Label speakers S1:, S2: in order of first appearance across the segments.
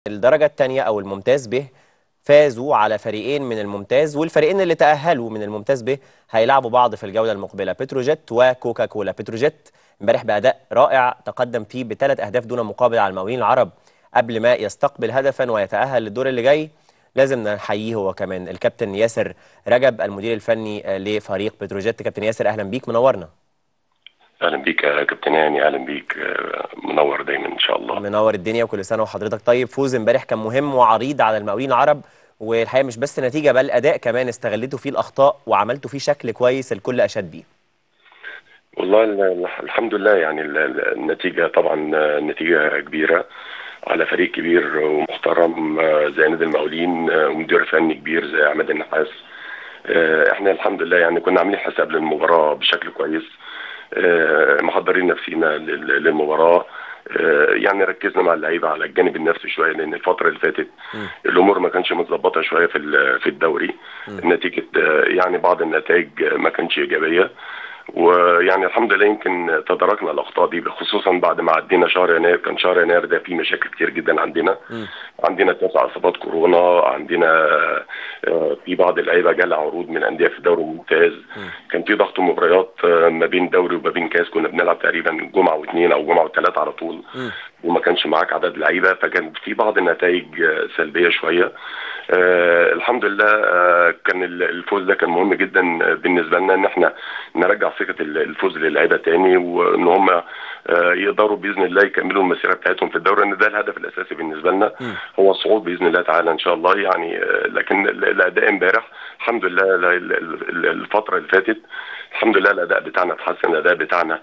S1: الدرجة الثانية أو الممتاز به فازوا على فريقين من الممتاز والفريقين اللي تأهلوا من الممتاز به هيلعبوا بعض في الجولة المقبلة بتروجيت وكوكا كولا بتروجيت امبارح بأداء رائع تقدم فيه بثلاث أهداف دون مقابل على المقاولين العرب قبل ما يستقبل هدفا ويتأهل للدور اللي جاي لازم نحييه هو كمان الكابتن ياسر رجب المدير الفني لفريق بتروجيت كابتن ياسر أهلا بيك منورنا
S2: اهلا بيك يا كابتن هاني اهلا بيك منور دايما ان شاء الله
S1: منور الدنيا وكل سنه وحضرتك طيب فوز امبارح كان مهم وعريض على المقاولين العرب والحقيقه مش بس نتيجه بل اداء كمان استغلتوا فيه الاخطاء وعملتوا فيه شكل كويس الكل اشاد بيه
S2: والله الحمد لله يعني النتيجه طبعا نتيجه كبيره على فريق كبير ومحترم زي نادي المقاولين ومدير فني كبير زي عماد النحاس احنا الحمد لله يعني كنا عاملين حساب للمباراه بشكل كويس محضرين نفسينا للمباراه يعني ركزنا مع اللعيبه على الجانب النفسي شويه لان الفتره اللي فاتت الامور ما كانش متظبطه شويه في في الدوري نتيجه يعني بعض النتائج ما كانش ايجابيه ويعني الحمد لله يمكن تداركنا الاخطاء دي خصوصا بعد ما عدينا شهر يناير كان شهر يناير ده فيه مشاكل كتير جدا عندنا م. عندنا تسع اصابات كورونا عندنا في بعض اللعيبه جالها عروض من انديه في الدوري الممتاز م. كان في ضغط مباريات ما بين دوري وما بين كاس كنا بنلعب تقريبا جمعه واثنين او جمعه وثلاث على طول م. وما كانش معاك عدد لعيبه فكان في بعض النتائج سلبيه شويه آه الحمد لله آه كان الفوز ده كان مهم جدا بالنسبه لنا ان احنا نرجع ثقه الفوز للعيبه تاني وان هم آه يقدروا باذن الله يكملوا المسيره بتاعتهم في الدوري ان ده الهدف الاساسي بالنسبه لنا هو الصعود باذن الله تعالى ان شاء الله يعني لكن الاداء امبارح الحمد لله الفتره اللي فاتت الحمد لله الاداء بتاعنا اتحسن الاداء بتاعنا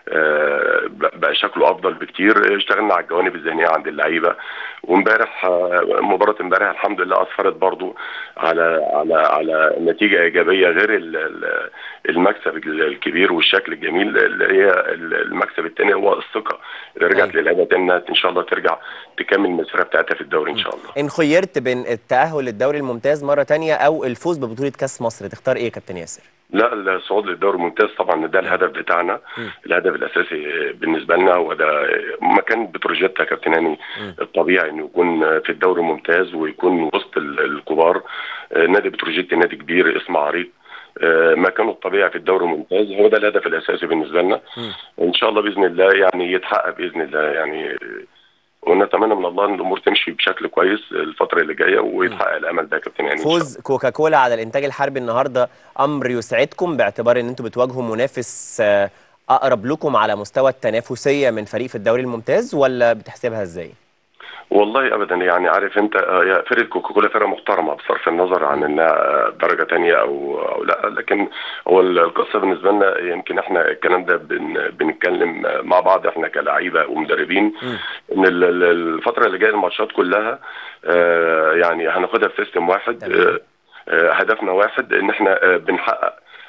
S2: بقى شكله افضل بكتير اشتغلنا على الجوانب الذهنيه عند اللعيبه وامبارح مباراه امبارح الحمد لله اثرت برضو على على على نتيجه ايجابيه غير المكسب الكبير والشكل الجميل اللي هي المكسب الثاني هو الثقه اللي رجعت للعيبه تاني ان شاء الله ترجع تكمل المسيره بتاعتها في الدوري ان شاء الله
S1: ان خيرت بين التاهل للدوري الممتاز مره ثانيه او الفوز ببطوله كاس مصر تختار ايه كابتن ياسر
S2: لا الصعود للدوري الممتاز طبعا ده الهدف بتاعنا م. الهدف الاساسي بالنسبه لنا وده مكان بتروجيت يا كابتن هاني الطبيعي انه يكون في الدوري الممتاز ويكون وسط الكبار نادي بتروجيت نادي كبير اسمه عريق مكانه الطبيعي في الدوري الممتاز هو ده الهدف الاساسي بالنسبه لنا ان شاء الله باذن الله يعني يتحقق باذن الله يعني ونتمنى من الله ان الامور تمشي بشكل كويس الفتره اللي جايه ويتحقق الامل ده يا كابتن يعني
S1: فوز كوكاكولا على الانتاج الحربي النهارده امر يسعدكم باعتبار ان انتم بتواجهوا منافس اقرب لكم على مستوى التنافسيه من فريق في الدوري الممتاز ولا بتحسبها ازاي؟
S2: والله ابدا يعني عارف انت فرقه كوكاكولا فرقه محترمه بصرف النظر عن انها درجه ثانيه او او لا لكن هو القصه بالنسبه لنا يمكن احنا الكلام ده بن بنتكلم مع بعض احنا كلاعيبه ومدربين ان الفتره اللي جايه الماتشات كلها يعني هناخدها في سيستم واحد هدفنا واحد ان احنا بنحقق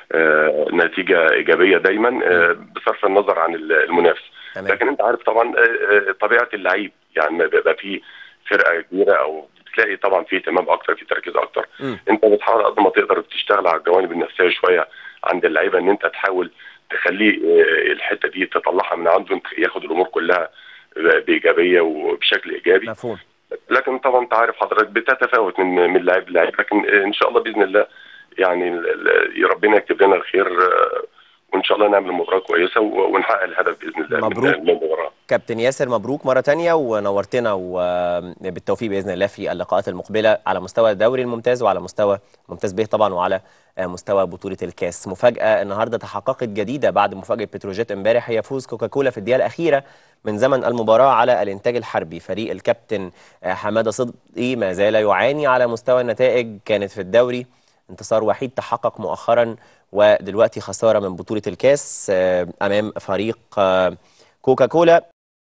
S2: نتيجه ايجابيه دايما بصرف النظر عن المنافس لكن انت عارف طبعا طبيعه اللعيب يعني بيبقى في فرقه كبيره او بتلاقي طبعا في اهتمام اكتر في تركيز اكتر م. انت بتحاول قد ما تقدر تشتغل على الجوانب النفسيه شويه عند اللعيبه ان انت تحاول تخليه الحته دي تطلعها من عنده ياخد الامور كلها بايجابيه وبشكل ايجابي
S1: مفهوم
S2: لكن طبعا انت عارف حضرتك بتتفاوت من من لاعب للاعب لكن ان شاء الله باذن الله يعني ربنا يكتب لنا الخير وان شاء الله نعمل مباراه كويسه ونحقق الهدف باذن الله
S1: مبروك من المباراه كابتن ياسر مبروك مره ثانيه ونورتنا وبالتوفيق باذن الله في اللقاءات المقبله على مستوى الدوري الممتاز وعلى مستوى ممتاز به طبعا وعلى مستوى بطوله الكاس مفاجاه النهارده تحققت جديده بعد مفاجاه بتروجيت امبارح هي فوز كوكاكولا في الدقيقه الاخيره من زمن المباراه على الانتاج الحربي فريق الكابتن حماده صدقي ما زال يعاني على مستوى النتائج كانت في الدوري انتصار وحيد تحقق مؤخرا ودلوقتي خساره من بطوله الكاس امام فريق كوكاكولا